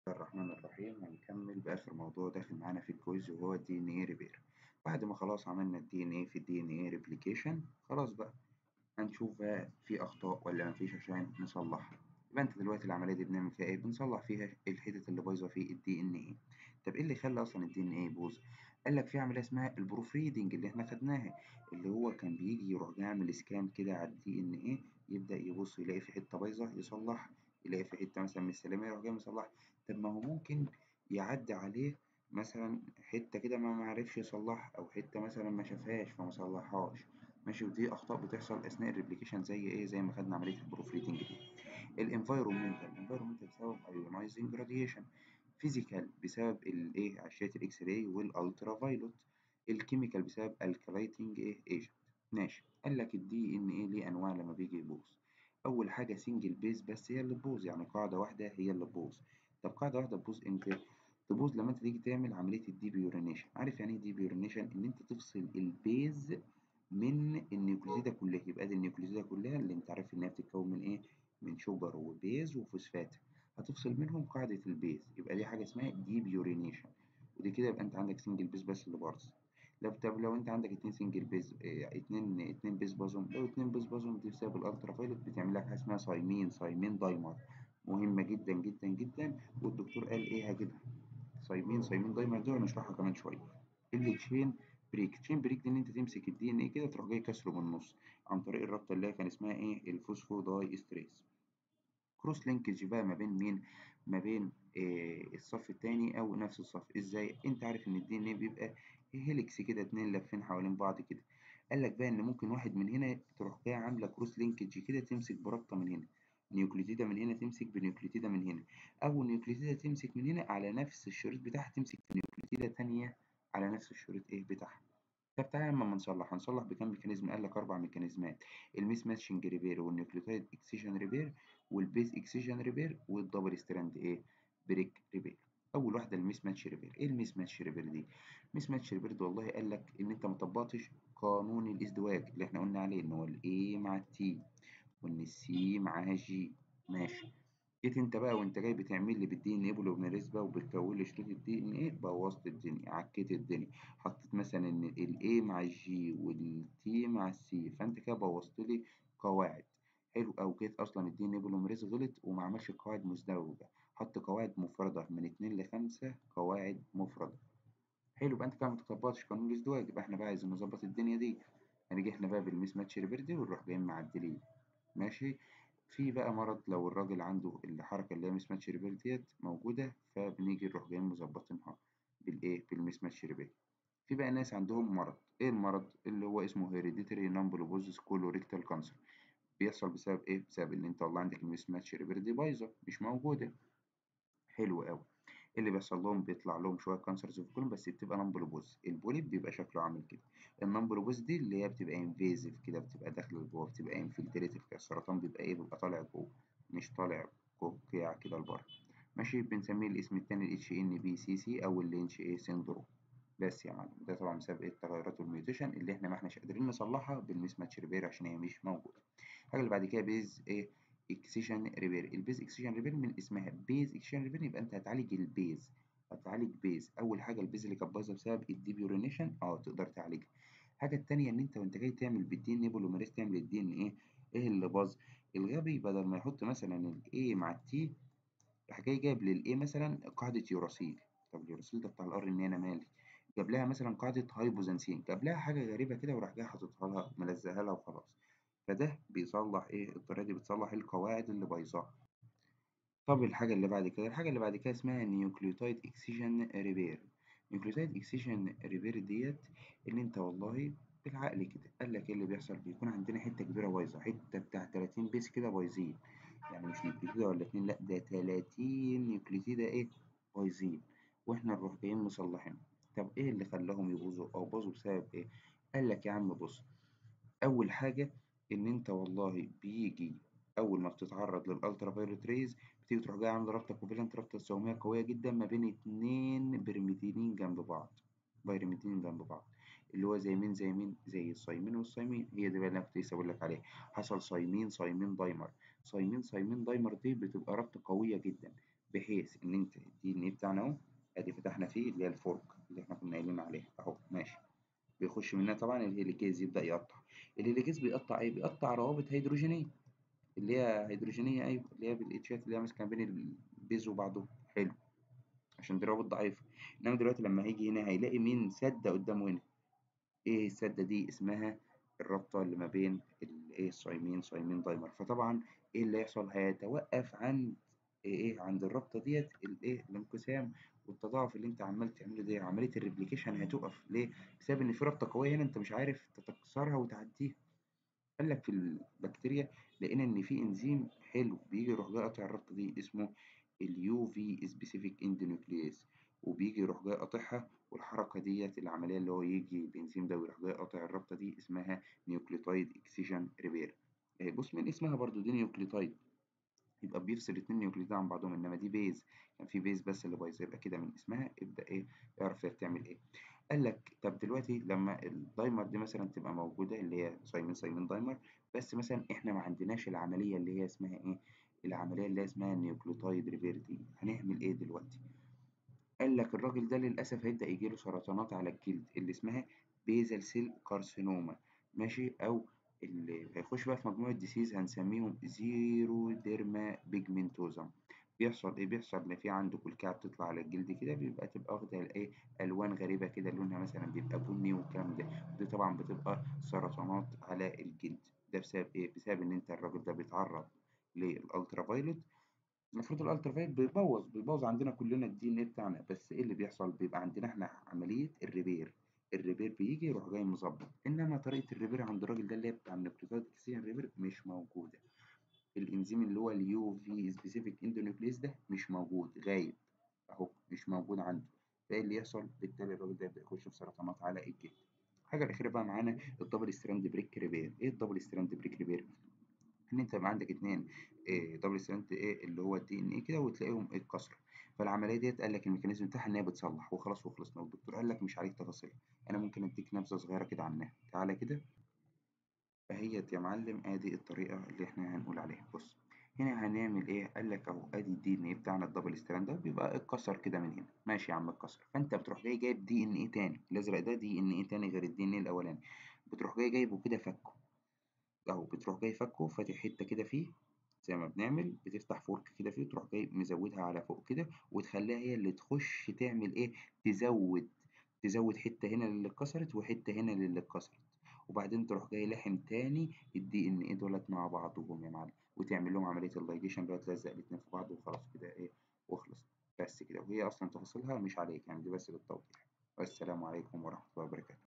الله الرحمن الرحيم هنكمل بآخر موضوع داخل معانا في الكويز وهو الدي ان ايه ريبير بعد ما خلاص عملنا الدي ان ايه في الدي ان ايه ريبليكيشن خلاص بقى هنشوف بقى في اخطاء ولا مفيش عشان نصلحها يبقى انت دلوقتي العمليه دي بنعمل فيها ايه بنصلح فيها الحتت اللي بايظه في الدي ان ايه طب ايه اللي خلى اصلا الدي ان ايه يبوظ قال لك في عمليه اسمها البروف ريدنج اللي احنا خدناها اللي هو كان بيجي يروح يعمل سكان كده على الدي ان ايه يبدا يبص يلاقي في حته بايظه يصلحها يلاقي في حته مثلا من السلامه يروح جاي مصلحها طب ما هو ممكن يعدي عليه مثلا حتة كده ما معرفش يصلحها أو حتة مثلا ما شافهاش فما صلحهاش ماشي ودي أخطاء بتحصل أثناء الريبليكيشن زي إيه زي ما خدنا عملية البروف ريدنج دي الانفايرومنتال الانفايرومنتال بسبب ايونايزنج راديشن فيزيكال بسبب الايه اشعه الاكس راي والالترا فايلوت الكيميكال بسبب الكلايتنج ايه ايجنت ماشي قال لك الدي ان ايه ليه انواع لما بيجي يبوظ اول حاجه سنجل بيز بس هي اللي تبوظ يعني قاعده واحده هي اللي تبوظ طب قاعده واحده تبوظ امتى تبوظ لما انت تيجي تعمل عمليه الديبيورينيشن عارف يعني ايه ديبيورينيشن ان انت تفصل البيز من النيوكليزيدا كلها يبقى دي النيوكليزيدا كلها اللي انت عارف انها بتتكون من ايه من شوجر وبيز وفوسفات هتفصل منهم قاعده البيز يبقى دي حاجه اسمها ديبيورينيشن ودي كده يبقى انت عندك سنجل بيز بس اللي باظ لو طب لو انت عندك اتنين سنجل بيز اه اتنين اتنين بيز بازوم لو اتنين بيز بازوم دي بسبب الالترا فايلوت بتعمل لك حاجه اسمها صايمين صايمين دايمر مهمه جدا جدا جدا والدكتور قال ايه هجيبها صايمين صايمين دايمر دول هنشرحها كمان شويه اللي تشين بريك تشين بريك دي ان انت تمسك الدي ان ايه كده تروح جاي كسره من النص عن طريق الرابطه اللي هي كان اسمها ايه الفوسفو داي استريس كروس لينكج بقى ما بين مين ما بين إيه الصف التاني او نفس الصف ازاي انت عارف ان الدي ان ايه بيبقى هيليكس كده اتنين لافين حوالين بعض كده قال لك بقى ان ممكن واحد من هنا تروح جايه عامله كروس لينكج كده تمسك برابطه من هنا نيوكليتيدا من هنا تمسك بنيوكليتيدا من هنا او نيوكليتيدا تمسك من هنا على نفس الشريط بتاعها تمسك بنيوكليتيدا تانية على نفس الشريط ايه بتاعها طب تعالى اما نصلح هنصلح بكام ميكانيزم قال لك اربع ميكانيزمات الميس ماتشنج ريبير والنيوكليوتايد اكسيشن ريبير والبيز اكسيشن ريبير والدبل ستراند ايه بريك ريبير اول واحده الميس ماتش ريبير ايه الميس ماتش ريبير دي الميس ماتش ريبير ده والله قال لك ان انت ما طبقتش قانون الازدواج اللي احنا قلنا عليه ان هو الاي مع التي وان السي معاها جي ماشي جيت انت بقى وانت جاي بتعمل لي بالدي ان ايه بوليميريز بقى وبتكون لي شريط الدي ان ايه بوظت الدنيا عكيت الدنيا حطيت مثلا ان الاي مع الجي والتي مع السي فانت كده بوظت لي قواعد حلو او جيت اصلا الدي ان ايه بوليميريز غلط وما عملش قواعد مزدوجه حط قواعد مفرده من اتنين لخمسه قواعد مفرده حلو يبقى انت كده ما تطبقتش قانون الازدواج يبقى احنا بقى عايزين نظبط الدنيا دي هنيجي احنا بقى بالميس ماتش ريبيردي ونروح جايين معدلين ماشي في بقى مرض لو الراجل عنده الحركة اللي هي ميس ماتش ريبير ديت موجودة فبنيجي نروح جايين مظبطينها بالإيه؟ بالميس ماتش ريبير في بقى ناس عندهم مرض إيه المرض اللي هو اسمه هيريديتري نامبلوبوزيس كولوريكتال كانسر بيحصل بسبب إيه؟ بسبب إن أنت والله عندك الميس ماتش ريبير دي بايظة مش موجودة حلو أوي اللي بيحصل لهم بيطلع لهم شويه كانسرز في الكولون بس بتبقى نمبلوبوز البوليب بيبقى شكله عامل كده النمبلوبوز دي اللي هي بتبقى انفيزيف كده بتبقى داخله لجوه بتبقى انفلتريتيف كده السرطان بيبقى ايه بيبقى طالع جوه مش طالع كوكيع كده لبره ماشي بنسميه الاسم التاني الاتش ان بي سي سي او الاتش اي سيندروم بس يا معلم ده طبعا بسبب ايه التغيرات والميوتيشن اللي احنا ما احناش قادرين نصلحها بالميس ماتش ريبير عشان هي مش موجوده الحاجه اللي بعد كده بيز ايه اكسيشن ريبير البيز اكسيشن ريبير من اسمها بيز اكسيشن ريبير يبقى انت هتعالج البيز هتعالج بيز اول حاجه البيز اللي كانت بايظه بسبب الديبيورينيشن اه تقدر تعالجها الحاجه التانيه ان انت وانت جاي تعمل بالدي ان ايه بوليميريز تعمل الدي ان ايه ايه اللي باظ الغبي بدل ما يحط مثلا الاي مع التي راح جاي جايب للاي مثلا قاعده يوراسيل طب اليوراسيل ده بتاع الار ان انا مالي جاب لها مثلا قاعده هايبوزنسين جاب لها حاجه غريبه كده وراح جاي حاططها لها ملزقها لها وخلاص فده بيصلح ايه الطريقه دي بتصلح القواعد اللي بايظاها طب الحاجة اللي بعد كده الحاجة اللي بعد كده اسمها نيوكليوتايد اكسيشن ريبير نيوكليوتايد اكسيشن ريبير ديت ان انت والله بالعقل كده قال لك ايه اللي بيحصل بيكون عندنا حتة كبيرة بايظة حتة بتاع 30 بيس كده بايظين يعني مش نيوكليوتيدة ولا اتنين لا ده 30 نيوكليوتيدة ايه بايظين واحنا نروح جايين مصلحين طب ايه اللي خلاهم يبوظوا او باظوا بسبب ايه قال لك يا عم بص اول حاجة ان انت والله بيجي اول ما بتتعرض للالترا فايولت ريز بتيجي تروح جاي عامل رابطه كوفالنت رابطه تساهميه قويه جدا ما بين اتنين برميتينين جنب بعض بايرميتين جنب بعض اللي هو زي مين زي مين زي الصايمين والصايمين هي دي بقى اللي انا كنت لسه بقول لك عليها حصل صايمين صايمين دايمر صايمين صايمين دايمر دي بتبقى رابطه قويه جدا بحيث ان انت الدي ان ايه بتاعنا اهو ادي فتحنا فيه اللي هي الفورك اللي احنا كنا قايلين عليها اهو ماشي بيخش منها طبعا الهيليكيز يبدا يقطع الهيليكيز بيقطع ايه بيقطع روابط هيدروجينيه اللي هي هيدروجينيه ايوه اللي هي بالاتشات اللي هي ماسكه بين البيز وبعضه حلو عشان دي روابط ضعيفه انما دلوقتي لما هيجي هنا هيلاقي مين سده قدامه هنا ايه السده دي اسمها الرابطه اللي ما بين الايه الصايمين صايمين دايمر فطبعا ايه اللي هيحصل هيتوقف عند ايه عند الرابطه ديت الايه الانقسام والتضاعف اللي انت عمال تعمله ده عمليه الريبليكيشن هتقف ليه بسبب ان في رابطه قويه هنا انت مش عارف تكسرها وتعديها قال لك في البكتيريا لقينا ان في انزيم حلو بيجي يروح جاي قاطع الرابطه دي اسمه اليو في سبيسيفيك اندونيوكليز وبيجي يروح جاي قاطعها والحركه ديت العمليه اللي هو يجي الانزيم ده ويروح جاي قاطع الرابطه دي اسمها نيوكليوتايد اكسيجن ريبير بص من اسمها برضو دي نيوكليوتايد يبقى بيفصل اتنين نيوكليوتيد عن بعضهم انما دي بيز كان في بيز بس اللي بايظه يبقى كده من اسمها ابدا ايه اعرف هي بتعمل ايه قال لك طب دلوقتي لما الدايمر دي مثلا تبقى موجوده اللي هي صايمين صايمين دايمر بس مثلا احنا ما عندناش العمليه اللي هي اسمها ايه العمليه اللي هي اسمها نيوكليوتايد ريبير دي هنعمل ايه دلوقتي قال لك الراجل ده للاسف هيبدا يجيله سرطانات على الجلد اللي اسمها بيزل سيل كارسينوما ماشي او اللي هيخش بقى في مجموعة ديسيز هنسميهم زيرو ديرما بيجمنتوزم بيحصل ايه بيحصل ان في عنده كلكعة بتطلع على الجلد كده بيبقى تبقى واخدة ايه الوان غريبة كده لونها مثلا بيبقى بني والكلام ده ودي طبعا بتبقى سرطانات على الجلد ده بسبب ايه بسبب ان انت الراجل ده بيتعرض للالترا فايلوت المفروض الالترا فايلوت بيبوظ بيبوظ عندنا كلنا الدي ان ايه بتاعنا بس ايه اللي بيحصل بيبقى عندنا احنا عملية الريبير الريبير بيجي يروح جاي مظبط انما طريقه الريبير عند الراجل ده اللي هي بتاع النيوكليوتايد اكسجين ريبير مش موجوده الانزيم اللي هو اليو في سبيسيفيك اندونيوكليز ده مش موجود غايب اهو مش موجود عنده فايه اللي يحصل بالتالي الراجل ده يبدا يخش في سرطانات على الجلد الحاجه الاخيره بقى معانا الدبل ستراند بريك ريبير ايه الدبل ستراند بريك ريبير ان انت يبقى عندك اتنين إيه دبل ستراند ايه اللي هو الدي ان ايه كده وتلاقيهم اتكسروا فالعمليه ديت قال لك الميكانيزم بتاعها ان هي بتصلح وخلاص وخلصنا والدكتور قال لك مش عليك تفاصيل انا ممكن اديك نبذه صغيره كده عنها تعالى كده فهيت يا معلم ادي الطريقه اللي احنا هنقول عليها بص هنا هنعمل ايه قال لك اهو ادي الدي ان ايه بتاعنا الدبل ستراند ده بيبقى اتكسر كده من هنا ماشي يا عم اتكسر فانت بتروح جاي جايب دي ان ايه تاني الازرق ده دي ان ايه تاني غير الدي ان ايه الاولاني بتروح جاي جايبه كده فكه اهو بتروح جاي فكه فاتح حته كده فيه زي ما بنعمل بتفتح فورك كده فيه وتروح جاي مزودها على فوق كده وتخليها هي اللي تخش تعمل ايه تزود تزود حته هنا للي اتكسرت وحته هنا للي اتكسرت وبعدين تروح جاي لاحم تاني الدي ان ايه دولت مع بعضهم يا معلم وتعمل لهم عمليه اللايجيشن اللي هو تلزق الاتنين في بعض وخلاص كده ايه وخلص بس كده وهي اصلا تفاصيلها مش عليك يعني دي بس للتوضيح والسلام عليكم ورحمه الله وبركاته